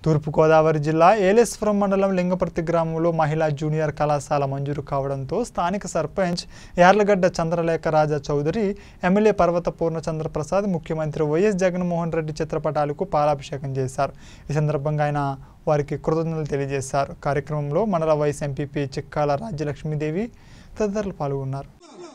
తూర్పుగోదావరి జిల్లా ఏలేశ్వరం మండలం లింగపర్తి గ్రామంలో మహిళా జూనియర్ కళాశాల మంజూరు కావడంతో స్థానిక సర్పంచ్ యార్లగడ్డ చంద్రలేఖ రాజా చౌదరి ఎమ్మెల్యే పర్వత పూర్ణచంద్ర ప్రసాద్ ముఖ్యమంత్రి వైఎస్ జగన్మోహన్ రెడ్డి చిత్రపటాలకు పాలాభిషేకం చేశారు ఈ సందర్భంగా ఆయన వారికి కృతజ్ఞతలు తెలియజేశారు కార్యక్రమంలో మండల వైస్ ఎంపీపీ చిక్కాల రాజ్యలక్ష్మీదేవి తదితరులు పాల్గొన్నారు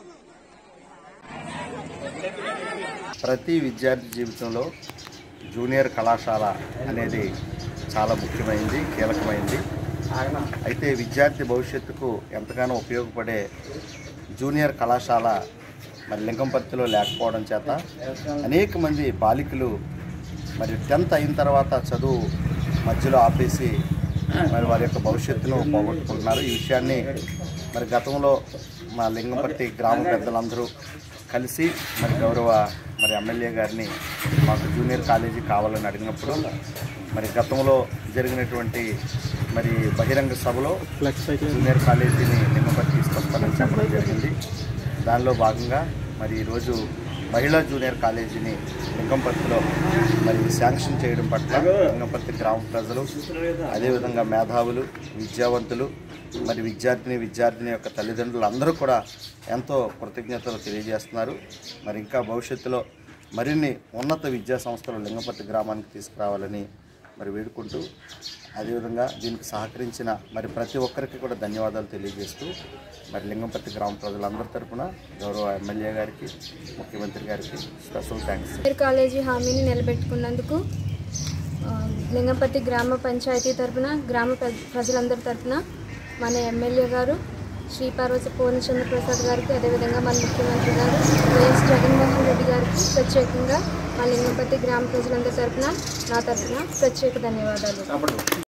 ప్రతి విద్యార్థి జీవితంలో జూనియర్ కళాశాల అనేది చాలా ముఖ్యమైనది కీలకమైనది అయితే విద్యార్థి భవిష్యత్తుకు ఎంతగానో ఉపయోగపడే జూనియర్ కళాశాల మరి లింగంపర్తిలో లేకపోవడం చేత అనేక మంది బాలికలు మరి టెన్త్ అయిన తర్వాత చదువు మధ్యలో ఆపేసి మరి వారి యొక్క భవిష్యత్తును పోగొట్టుకుంటున్నారు ఈ విషయాన్ని మరి గతంలో మా లింగంపర్తి గ్రామ పెద్దలందరూ కలిసి మరి గౌరవ మరి ఎమ్మెల్యే గారిని మాకు జూనియర్ కాలేజీ కావాలని అడిగినప్పుడు మరి గతంలో జరిగినటువంటి మరి బహిరంగ సభలో జూనియర్ కాలేజీని లింగంపర్తి తీసుకొస్తానని చెప్పడం జరిగింది దానిలో భాగంగా మరి ఈరోజు మహిళా జూనియర్ కాలేజీని లింగంపర్తిలో మరి శాంక్షన్ చేయడం పట్ల లింగంపర్తి గ్రామ ప్రజలు అదేవిధంగా మేధావులు విద్యావంతులు మరి విద్యార్థిని విద్యార్థిని యొక్క తల్లిదండ్రులు అందరూ కూడా ఎంతో కృతజ్ఞతలు తెలియజేస్తున్నారు మరి ఇంకా భవిష్యత్తులో మరిన్ని ఉన్నత విద్యా సంస్థలు లింగపర్తి గ్రామానికి తీసుకురావాలని మరి వేడుకుంటూ అదేవిధంగా దీనికి సహకరించిన మరి ప్రతి ఒక్కరికి కూడా ధన్యవాదాలు తెలియజేస్తూ మరి లింగంపర్తి గ్రామ ప్రజలందరి తరపున గౌరవ ఎమ్మెల్యే గారికి ముఖ్యమంత్రి గారికి స్పెషల్ థ్యాంక్స్ ఇంటర్ కాలేజీ హామీని నిలబెట్టుకున్నందుకు ఆ, లింగంపర్తి గ్రామ పంచాయతీ తరపున గ్రామ ప్ర- ప్రజలందరి తరపున మన ఎమ్మెల్యే గారు శ్రీ పార్వతి పూర్ణచంద్ర ప్రసాద్ గారికి అదేవిధంగా మన ముఖ్యమంత్రి గారు వైఎస్ జగన్మోహన్ రెడ్డి గారికి ప్రత్యేకంగా మా లింగంపర్తి గ్రామ ప్రజలందరి తరపున నా తరపున ప్రత్యేక ధన్యవాదాలు